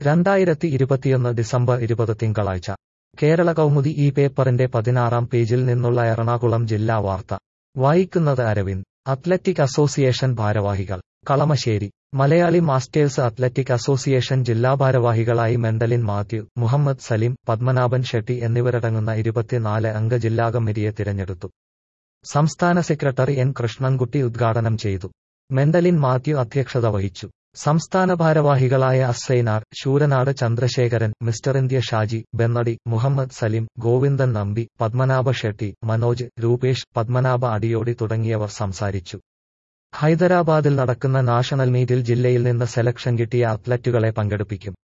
രണ്ടായിരത്തി ഇരുപത്തിയൊന്ന് ഡിസംബർ ഇരുപത് തിങ്കളാഴ്ച കേരള കൗമുദി ഈ പേപ്പറിന്റെ പതിനാറാം പേജിൽ നിന്നുള്ള എറണാകുളം ജില്ലാ വാർത്ത വായിക്കുന്നത് അരവിന്ദ് അത്ലറ്റിക് അസോസിയേഷൻ ഭാരവാഹികൾ Kalamassery Malayali masters athletic association ജില്ലാ ഭാരവാഹികളായി മെണ്ടലിൻ മാത്യു മുഹമ്മദ് സലീം പത്മനാഭൻ ഷെട്ടി എന്നിവരടങ്ങുന്ന ഇരുപത്തിനാല് അംഗ ജില്ലാ കമ്മിറ്റിയെ തിരഞ്ഞെടുത്തു സംസ്ഥാന സെക്രട്ടറി എൻ കൃഷ്ണൻകുട്ടി ഉദ്ഘാടനം ചെയ്തു മെണ്ടലിൻ മാത്യു അധ്യക്ഷത വഹിച്ചു സംസ്ഥാന ഭാരവാഹികളായ അസൈനാർ ശൂരനാട് ചന്ദ്രശേഖരൻ മിസ്റ്റർ ഇന്ത്യ ഷാജി ബെന്നടി മുഹമ്മദ് സലീം ഗോവിന്ദൻ നമ്പി പത്മനാഭ ഷെട്ടി മനോജ് രൂപേഷ് പത്മനാഭ അടിയോടി തുടങ്ങിയവർ സംസാരിച്ചു ഹൈദരാബാദിൽ നടക്കുന്ന നാഷണൽ മീറ്റിൽ ജില്ലയിൽ നിന്ന് സെലക്ഷൻ കിട്ടിയ അത്ലറ്റുകളെ പങ്കെടുപ്പിക്കും